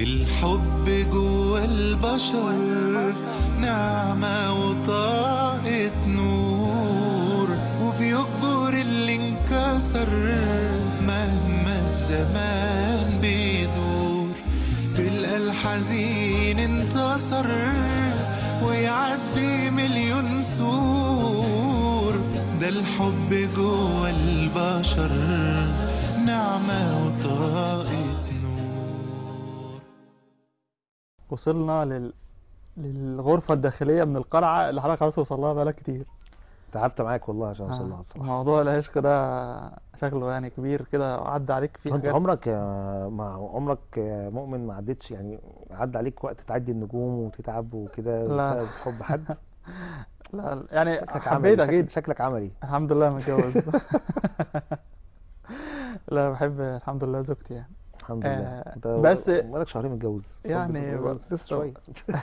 الحب جوا البشر نعمة وطاقة نور وبيكبر اللي انكسر مهما الزمان بيدور تلقى الحزين انتصر ويعدي مليون سور ده الحب جوا البشر نعمة وطاقة نور وصلنا لل... للغرفة الداخلية من القلعة اللي حضرتك عاوز توصل لها بقالك كتير تعبت معاك والله عشان اوصل لها آه، بصراحه موضوع العشق ده شكله يعني كبير كده وعدى عليك فيه انت حاجات عمرك يا مع عمرك يا مؤمن ما عدتش يعني عدى عليك وقت تعدي النجوم وتتعب وكده لا. بسبب حب حد لا يعني شكلك حبيت عملي شكلك, اكيد شكلك عملي الحمد لله متجوز لا بحب الحمد لله زوجتي يعني الحمد لله آه، انت بس- بقالك شهرين متجوز يعني اتفضل. بس- لسه شويه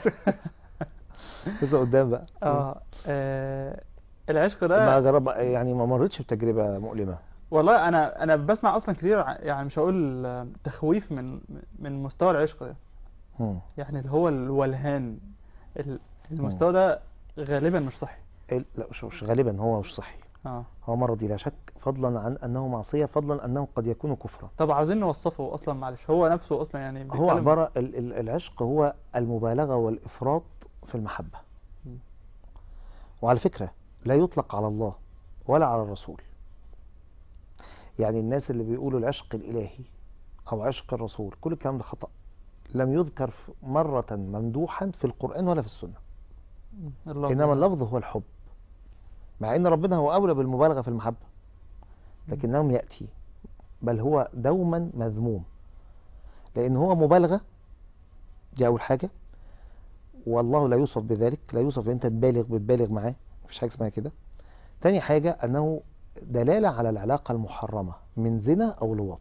لسه قدام بقى اه آه، العشق ما ده جرب يعني ما مرتش بتجربه مؤلمه والله انا انا بسمع اصلا كتير ع- يعني مش هقول آه، تخويف من من مستوى العشق ده مم. يعني اللي هو الولهان ال- المستوى ده غالبا مش صحي ال- لا مش مش غالبا هو مش صحي اه هو مرضي لا شك فضلا عن انه معصيه فضلا انه قد يكون كفرا طب عاوزين نوصفه اصلا معلش هو نفسه اصلا يعني هو بيتكلم- عبارة ال- ال- العشق هو المبالغة والإفراط في المحبة مم. وعلى فكرة لا يطلق على الله ولا على الرسول يعني الناس اللي بيقولوا العشق الإلهي أو عشق الرسول كل الكلام ده خطأ لم يذكر في- مرة ممدوحا في القرآن ولا في السنة اللفظ إنما ده. اللفظ هو الحب مع إن ربنا هو أولى بالمبالغة في المحبة لكنهم يأتي بل هو دوما مذموم لأن هو مبالغة دي أول حاجة والله لا يوصف بذلك لا يوصف أنت تبالغ بتبالغ معاه مفيش حاجة اسمها كده تاني حاجة أنه دلالة على العلاقة المحرمة من زنا أو لواط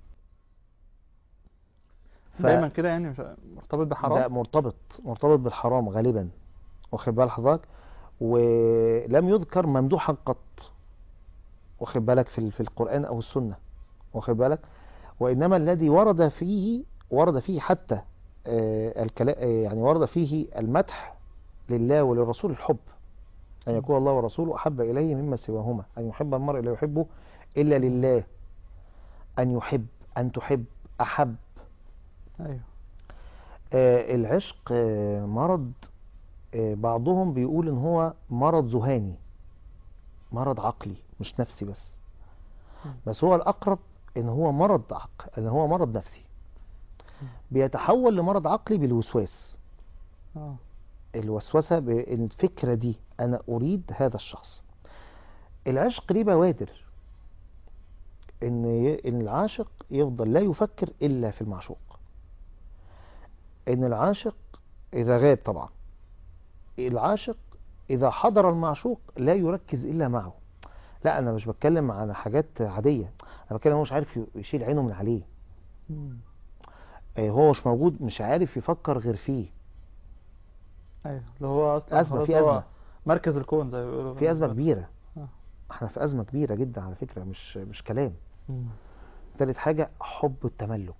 ف- دايما كده يعني مش مرتبط ده بحرام مرتبط مرتبط بالحرام غالبا واخد بال حضرتك ولم يذكر ممدوحا قط واخد بالك في ال- في القرآن أو السنة واخد بالك وإنما الذي ورد فيه ورد فيه حتى آه، الكلا- آه، يعني ورد فيه المدح لله وللرسول الحب أن يكون الله ورسوله أحب إليه مما سواهما أن يحب المرء لا يحبه إلا لله أن يحب أن تحب أحب ايوه آه، العشق آه، مرض آه، بعضهم بيقول ان هو مرض ذهاني مرض عقلي مش نفسي بس مم. بس هو الاقرب ان هو مرض عقل ان هو مرض نفسي مم. بيتحول لمرض عقلي بالوسواس اه الوسوسة بالفكرة دي انا اريد هذا الشخص العشق ليه بوادر ان ي- ان العاشق يفضل لا يفكر الا في المعشوق ان العاشق اذا غاب طبعا العاشق اذا حضر المعشوق لا يركز الا معه لا انا مش بتكلم عن حاجات عاديه انا بتكلم هو مش عارف ي- يشيل عينه من عليه مم. آه، هو مش موجود مش عارف يفكر غير فيه ايوه اللي هو اصلا أزمة، خلاص في هو أزمة. مركز الكون زي ما بيقولوا في ازمه بالنسبة كبيره آه. احنا في ازمه كبيره جدا على فكره مش مش كلام له. مم. تالت حاجه حب التملك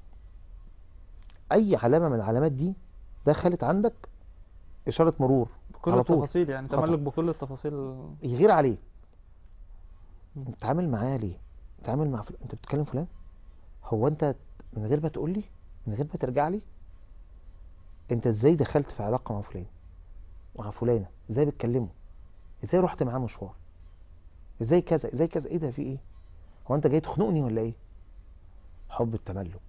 اي علامه من العلامات دي دخلت عندك اشاره مرور بكل على طول. التفاصيل يعني خطأ. تملك بكل التفاصيل يغير عليه مم. انت تعامل معاه ليه تعامل مع فل... انت بتتكلم فلان هو انت من غير ما تقول لي من غير ما ترجع لي انت ازاي دخلت في علاقه مع فلان مع فلانه ازاي بتكلمه ازاي رحت معاه مشوار ازاي كذا ازاي كذا ايه ده في ايه هو انت جاي تخنقني ولا ايه حب التملك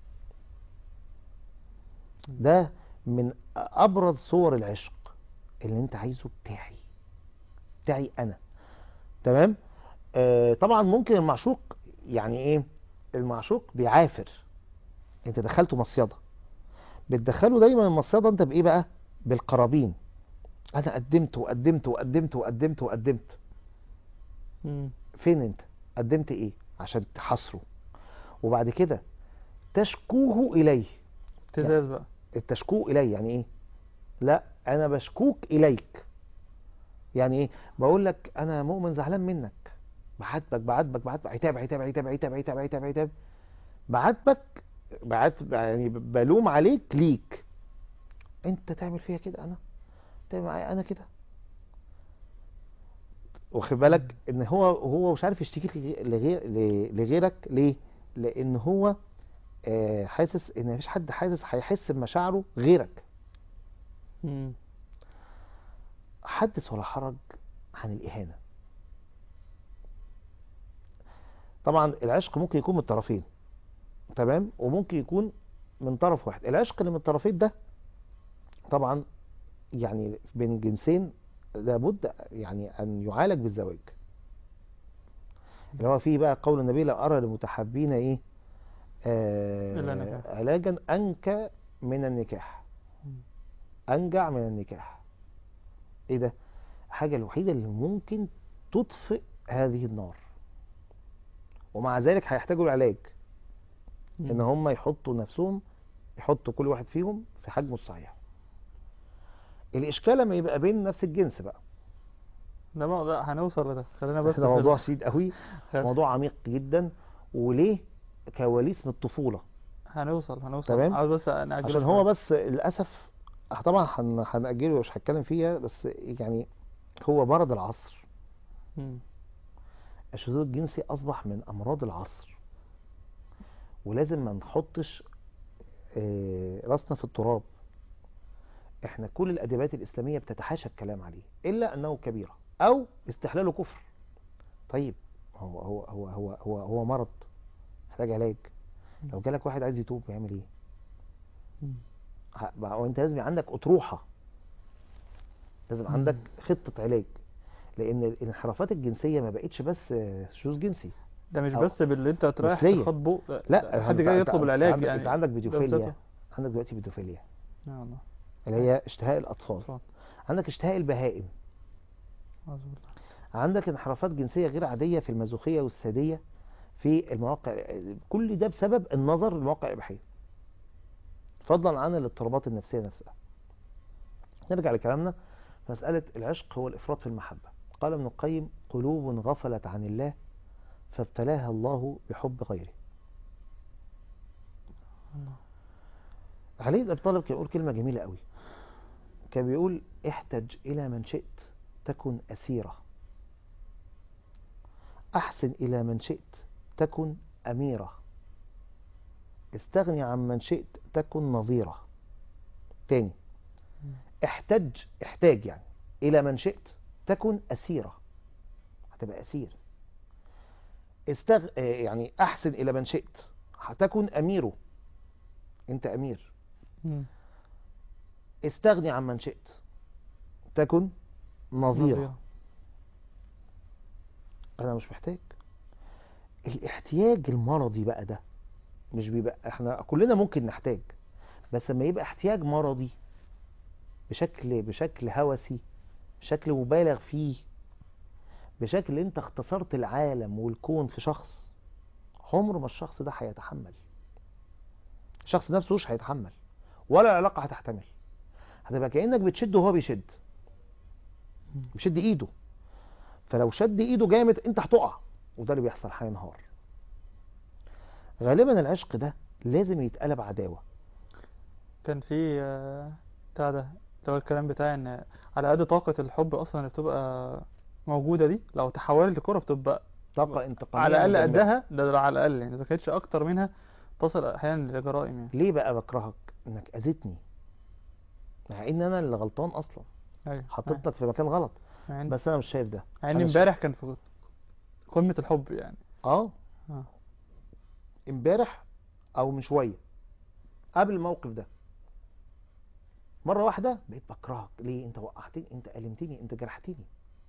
ده من ابرز صور العشق اللي انت عايزه بتاعي بتاعي انا تمام آه طبعا ممكن المعشوق يعني ايه المعشوق بيعافر انت دخلته مصيده بتدخله دايما المصيده انت بايه بقى بالقرابين انا قدمت وقدمت وقدمت وقدمت وقدمت مم. فين انت قدمت ايه عشان تحاصره وبعد كده تشكوه اليه ابتزاز بقى التشكو الي يعني ايه لا انا بشكوك اليك يعني ايه بقول لك انا مؤمن زعلان منك بعاتبك بعاتبك بعاتبك عتاب عتاب عتاب عتاب عتاب عتاب عتاب بعاتبك بعت يعني بلوم عليك ليك انت تعمل فيا كده انا تعمل معايا انا كده واخد بالك ان هو هو مش عارف يشتكي لغير لغيرك ليه لان هو آه، حاسس ان مفيش حد حاسس هيحس بمشاعره غيرك مم. حدث ولا حرج عن الإهانة طبعا العشق ممكن يكون من الطرفين تمام وممكن يكون من طرف واحد العشق اللي من الطرفين ده طبعا يعني بين جنسين لابد يعني أن يعالج بالزواج اللي هو فيه بقى قول النبي لا أرى للمتحابين إيه إلا آه نكاح. علاجا أنكى من النكاح مم. أنجع من النكاح ايه ده الحاجة الوحيدة اللي ممكن تطفئ هذه النار ومع ذلك هيحتاجوا العلاج ان مم. هم يحطوا نفسهم يحطوا كل واحد فيهم في حجمه الصحيح الاشكال لما يبقى بين نفس الجنس بقى ده موضوع هنوصل لده خلينا بس ده في موضوع ال- سيد قوي خل- موضوع عميق جدا وليه كواليس من الطفولة هنوصل هنوصل تمام. عاوز بس نأجله عشان هو شوية. بس للأسف طبعا هن- هنأجله مش هتكلم فيها بس يعني هو مرض العصر مم. الشذوذ الجنسي أصبح من أمراض العصر ولازم ما نحطش آه، راسنا في التراب احنا كل الأدبيات الإسلامية بتتحاشى الكلام عليه إلا أنه كبيرة أو استحلاله كفر طيب هو هو هو هو هو, هو مرض محتاج علاج لو جالك واحد عايز يتوب يعمل ايه؟ مم. ه- بقى- وانت لازم يبقى عندك أطروحة لازم مم. عندك خطة علاج لأن الانحرافات الجنسية ما بقتش بس آه، شذوذ جنسي ده مش أو بس باللي انت رايح مثلية. تخاطبه لا حد أنت- جاي أنت- يطلب أنت العلاج عندك يعني انت عندك ده بيدوفيليا بذاته. عندك دلوقتي بيدوفيليا يا الله اللي هي اشتهاء الأطفال اتفضل. عندك اشتهاء البهائم أعوذ بالله. عندك انحرافات جنسية غير عادية في المازوخية والسادية في المواقع كل ده بسبب النظر للمواقع الإباحية فضلا عن الاضطرابات النفسية نفسها نرجع لكلامنا مسألة العشق هو الإفراط في المحبة قال ابن القيم قلوب غفلت عن الله فابتلاها الله بحب غيره الله. علي بن أبي طالب كان يقول كلمة جميلة قوي كان بيقول احتج إلى من شئت تكن أسيرة أحسن إلى من شئت تكن أميرة استغني عن من شئت تكن نظيرة تاني مم. احتج احتاج يعني إلى من شئت تكن أسيرة هتبقى أسير استغ... آه، يعني أحسن إلى من شئت هتكن أميره أنت أمير مم. استغني عن من شئت تكن نظيرة نظيرة. انا مش محتاج الاحتياج المرضي بقى ده مش بيبقى احنا كلنا ممكن نحتاج بس لما يبقى احتياج مرضي بشكل بشكل هوسي بشكل مبالغ فيه بشكل انت اختصرت العالم والكون في شخص عمر ما الشخص ده هيتحمل الشخص نفسه مش هيتحمل ولا العلاقة هتحتمل هتبقى كأنك بتشد وهو بيشد مم. بيشد ايده فلو شد ايده جامد انت هتقع وده اللي بيحصل هينهار غالبا العشق ده لازم يتقلب عداوة كان في آه، بتاع ده اللي هو الكلام بتاعي ان على قد طاقة الحب اصلا اللي بتبقى موجودة دي لو تحولت لكرة بتبقى طاقة انتقامية على الاقل مدمرة. قدها ده, ده على الاقل يعني اذا كانتش اكتر منها تصل احيانا لجرائم يعني ليه بقى بكرهك انك اذيتني مع ان انا اللي غلطان اصلا ايوه حطيتك في مكان غلط مع ان بس انا مش شايف ده مع ان أنا امبارح كان في قمة الحب يعني اه اه امبارح او من شويه قبل الموقف ده مره واحده بقيت بكرهك ليه انت وقعتني انت ألمتني انت جرحتني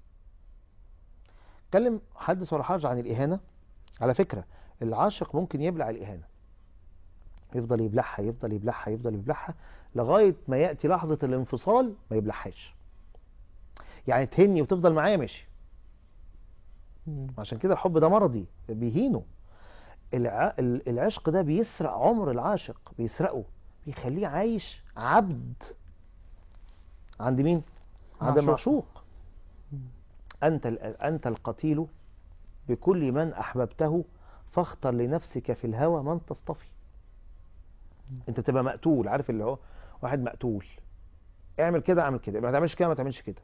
اتكلم حدث ولا حرج عن الاهانه على فكره العاشق ممكن يبلع الاهانه يفضل يبلعها يفضل يبلعها يفضل يبلعها لغايه ما ياتي لحظه الانفصال ما يبلعهاش يعني تهني وتفضل معايا ماشي مم. عشان كده الحب ده مرضي بيهينه الع... ال- العشق ده بيسرق عمر العاشق بيسرقه بيخليه عايش عبد عند مين عند معشوق. المعشوق مم. أنت ال- أنت القتيل بكل من أحببته فاختر لنفسك في الهوى من تصطفي انت تبقى مقتول عارف اللي هو واحد مقتول اعمل كده اعمل كده ما تعملش كده ما تعملش كده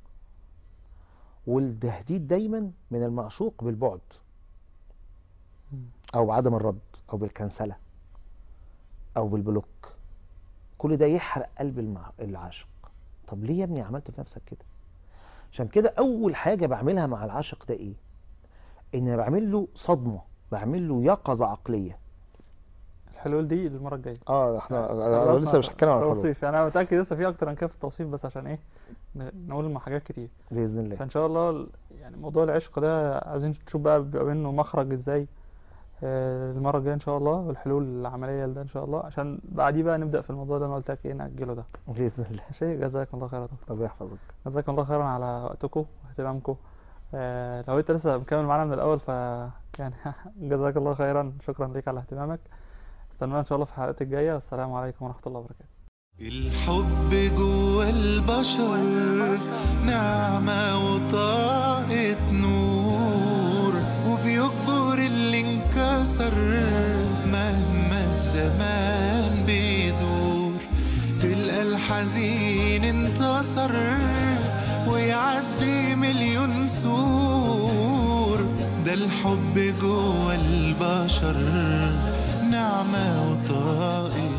والتهديد دايما من المعشوق بالبعد مم. او بعدم الرد او بالكنسله او بالبلوك كل ده يحرق قلب المع... العاشق طب ليه يا ابني عملت في نفسك كده عشان كده اول حاجه بعملها مع العاشق ده ايه ان أنا بعمل له صدمه بعمل له يقظه عقليه الحلول دي المرة الجاية اه احنا خلصنا أنا لسه مش هتكلم عن الحلول توصيف يعني انا متأكد لسه في اكتر من كده في التوصيف بس عشان ايه ن- نقول مع حاجات كتير باذن الله فان شاء الله ال- يعني موضوع العشق ده عايزين نشوف بقى بيبقى منه مخرج ازاي آه، المرة الجاية ان شاء الله والحلول العملية لده ان شاء الله عشان بعديه بقى نبدأ في الموضوع اللي انا قلت لك ايه نأجله ده باذن الله ماشي جزاكم الله خير يا دكتور الله يحفظك جزاكم الله خيرا على وقتكم واهتمامكم آه، لو انت لسه مكمل معانا من الاول ف يعني جزاك الله خيرا شكرا ليك على اهتمامك استنونا ان شاء الله في الحلقات الجاية والسلام عليكم ورحمة الله وبركاته الحب جوا البشر نعمة وطاقة نور وبيكبر اللي انكسر مهما الزمان بيدور تلقى الحزين انتصر ويعدي مليون سور ده الحب جوا البشر نعمة وطاقة